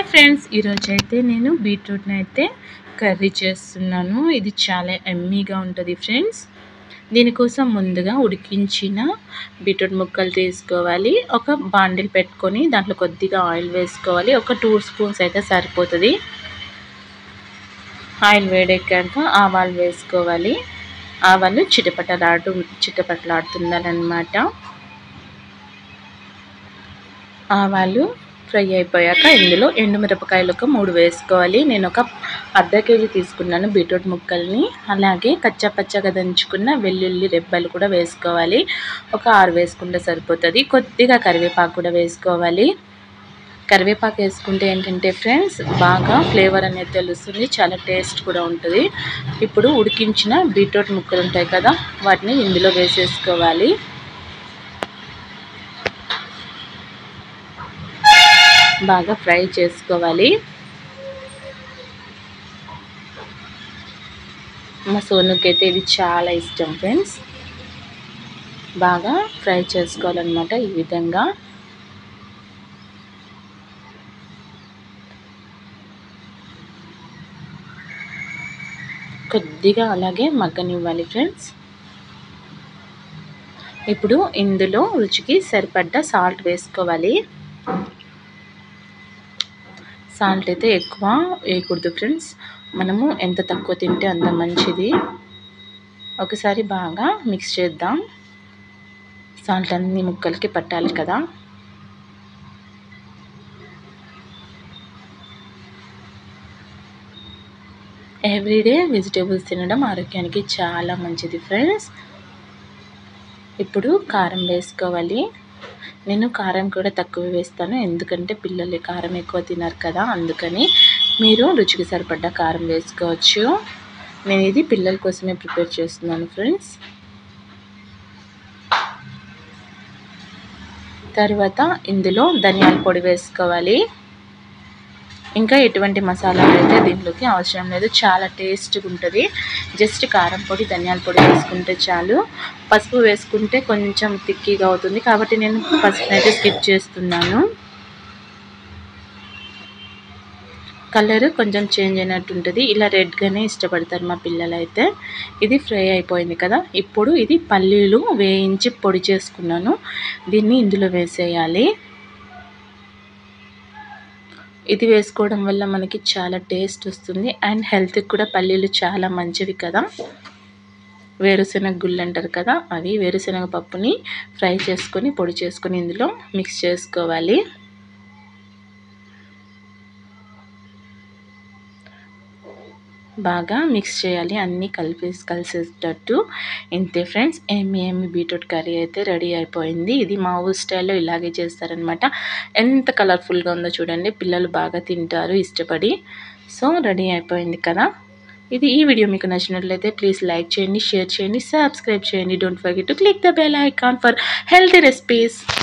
hi friends ఈరోజు అయితే నేను బీట్రూట్ని అయితే కర్రీ చేస్తున్నాను ఇది చాలా ఎమ్మీగా ఉంటుంది ఫ్రెండ్స్ దీనికోసం ముందుగా ఉడికించిన బీట్రూట్ ముక్కలు తీసుకోవాలి ఒక బాండిల్ పెట్టుకొని దాంట్లో కొద్దిగా ఆయిల్ వేసుకోవాలి ఒక టూ స్పూన్స్ అయితే సరిపోతుంది ఆయిల్ వేడెక్కాక ఆవాలు వేసుకోవాలి ఆవాలు చిటపటలాడు చిటపటలాడుతుందనమాట ఆవాలు ఫ్రై అయిపోయాక ఇందులో ఎండుమిరపకాయలు ఒక మూడు వేసుకోవాలి నేను ఒక అర్ధ కేజీ తీసుకున్నాను బీట్రూట్ ముక్కల్ని అలాగే కచ్చా పచ్చగా దంచుకున్న వెల్లుల్లి రెబ్బలు కూడా వేసుకోవాలి ఒక ఆరు వేసుకుంటే సరిపోతుంది కొద్దిగా కరివేపాకు కూడా వేసుకోవాలి కరివేపాకు వేసుకుంటే ఏంటంటే ఫ్రెండ్స్ బాగా ఫ్లేవర్ అనేది తెలుస్తుంది చాలా టేస్ట్ కూడా ఉంటుంది ఇప్పుడు ఉడికించిన బీట్రూట్ ముక్కలు ఉంటాయి కదా వాటిని ఇందులో వేసేసుకోవాలి బాగా ఫ్రై చేసుకోవాలి మా సోనుకి అయితే ఇది చాలా ఇష్టం ఫ్రెండ్స్ బాగా ఫ్రై చేసుకోవాలన్నమాట ఈ విధంగా కొద్దిగా అలాగే మగ్గనివ్వాలి ఫ్రెండ్స్ ఇప్పుడు ఇందులో రుచికి సరిపడ్డ సాల్ట్ వేసుకోవాలి సాల్ట్ అయితే ఎక్కువ వేయకూడదు ఫ్రెండ్స్ మనము ఎంత తక్కువ తింటే అంత మంచిది ఒకసారి బాగా మిక్స్ చేద్దాం సాల్ట్ అన్ని ముక్కలకి పట్టాలి కదా ఎవ్రీడే వెజిటేబుల్స్ తినడం ఆరోగ్యానికి చాలా మంచిది ఫ్రెండ్స్ ఇప్పుడు కారం వేసుకోవాలి నేను కారం కూడా తక్కువ వేస్తాను ఎందుకంటే పిల్లలు కారం ఎక్కువ తినరు కదా అందుకని మీరు రుచికి సరిపడ్డ కారం వేసుకోవచ్చు నేను ఇది పిల్లల కోసమే ప్రిపేర్ చేస్తున్నాను ఫ్రెండ్స్ తర్వాత ఇందులో ధనియాల పొడి వేసుకోవాలి ఇంకా ఎటువంటి మసాలాలు అయితే దీంట్లోకి అవసరం లేదు చాలా టేస్ట్గా ఉంటుంది జస్ట్ కారం పొడి ధనియాల పొడి వేసుకుంటే చాలు పసుపు వేసుకుంటే కొంచెం తిక్కీగా అవుతుంది కాబట్టి నేను పసుపుని అయితే స్కిప్ చేస్తున్నాను కలర్ కొంచెం చేంజ్ అయినట్టు ఉంటుంది ఇలా రెడ్గానే ఇష్టపడతారు మా పిల్లలు అయితే ఇది ఫ్రై అయిపోయింది కదా ఇప్పుడు ఇది పల్లీలు వేయించి పొడి చేసుకున్నాను దీన్ని ఇందులో వేసేయాలి ఇది వేసుకోవడం వల్ల మనకి చాలా టేస్ట్ వస్తుంది అండ్ హెల్త్కి కూడా పల్లీలు చాలా మంచివి కదా వేరుశనగ గుళ్ళు అంటారు కదా అవి వేరుశనగ పప్పుని ఫ్రై చేసుకొని పొడి చేసుకొని ఇందులో మిక్స్ చేసుకోవాలి బాగా మిక్స్ చేయాలి అన్నీ కలిపి కలిసేటట్టు ఇంతే ఫ్రెండ్స్ ఏమి ఏమి బీట్రూట్ కర్రీ అయితే రెడీ అయిపోయింది ఇది మా ఊరు స్టైల్లో ఇలాగే చేస్తారనమాట ఎంత కలర్ఫుల్గా ఉందో చూడండి పిల్లలు బాగా తింటారు ఇష్టపడి సో రెడీ అయిపోయింది కదా ఇది ఈ వీడియో మీకు నచ్చినట్లయితే ప్లీజ్ లైక్ చేయండి షేర్ చేయండి సబ్స్క్రైబ్ చేయండి don't forget to click the bell icon for healthy recipes